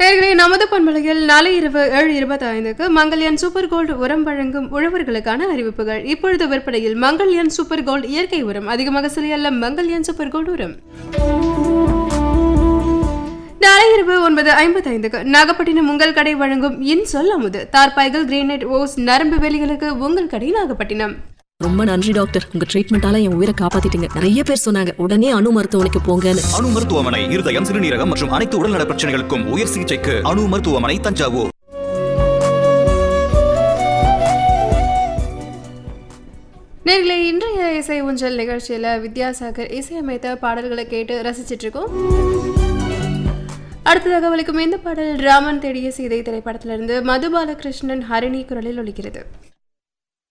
நேர்களே நமது பண்பலையில் நாளை இரவு ஏழு இருபத்தி ஐந்துக்கு மங்கல்யான் சூப்பர் கோல்டு உரம் வழங்கும் உழவர்களுக்கான அறிவிப்புகள் இப்பொழுது விற்பனையில் மங்கல்யான் சூப்பர் கோல்டு இயற்கை உரம் அதிகமாக சிலையல்ல மங்கல்யான் சூப்பர் கோல்டு உரம் நாளை இரவு ஒன்பது ஐம்பத்தி ஐந்துக்கு நாகப்பட்டினம் உங்கள் கடை வழங்கும் இன் சொல் அமுது தார்பாய்கள் கிரேனைட் ஓஸ் நரம்பு வேலிகளுக்கு உங்கள் கடை நாகப்பட்டினம் ரொம்ப நன்றி டாக்டர் உங்க ட்ரீட்மெண்டால என் உயிரை காப்பாத்திட்டீங்க நிறைய பேர் சொன்னாங்க உடனே அணு மருத்துவமனைக்கு போங்கன்னு அணு மருத்துவமனை இருதயம் சிறுநீரகம் மற்றும் அனைத்து உடல்நல பிரச்சனைகளுக்கும் உயர் சிகிச்சைக்கு அணு மருத்துவமனை தஞ்சாவூர் நேர்களே இன்றைய இசை ஊஞ்சல் நிகழ்ச்சியில் வித்யாசாகர் இசையமைத்த பாடல்களை கேட்டு ரசிச்சிட்டு இருக்கோம் அடுத்ததாக ஒலிக்கும் இந்த பாடல் ராமன் தேடிய சீதை திரைப்படத்திலிருந்து மது பாலகிருஷ்ணன் ஹரிணி குரலில் ஒலிக்கிறது